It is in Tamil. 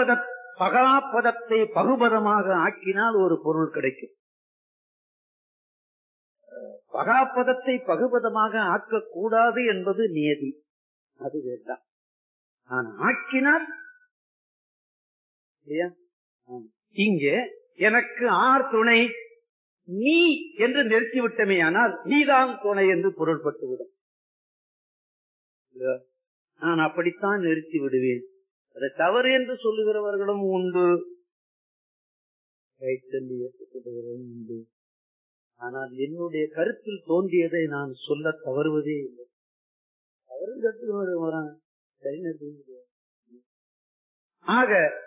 பகாபத பகாபதத்தை பகுபதமாக ஆக்கினால் ஒரு பொருள் கிடைக்கும் பகாபதத்தை பகுபதமாக ஆக்கக்கூடாது என்பது நியதி அது வேண்டாம் நான் ஆக்கினால் இல்லையா? ஆம். இங்கே எனக்கு ஆர் துணை நீ என்று நிறுத்திவிட்டமே ஆனால் நீதான் துணை என்று பொருள்பட்டுவிடும் இல்லையா? நான் அப்படித்தான் நிறுத்தி விடுவேன் அதை தவறு என்று சொல்லுகிறவர்களும் உண்டு கைத்தள்ளி ஏற்றுக்கொள்கிறவர்களும் உண்டு ஆனால் என்னுடைய கருத்தில் தோன்றியதை நான் சொல்ல தவறுவதே இல்லை தவறு கற்று வரான் ஆக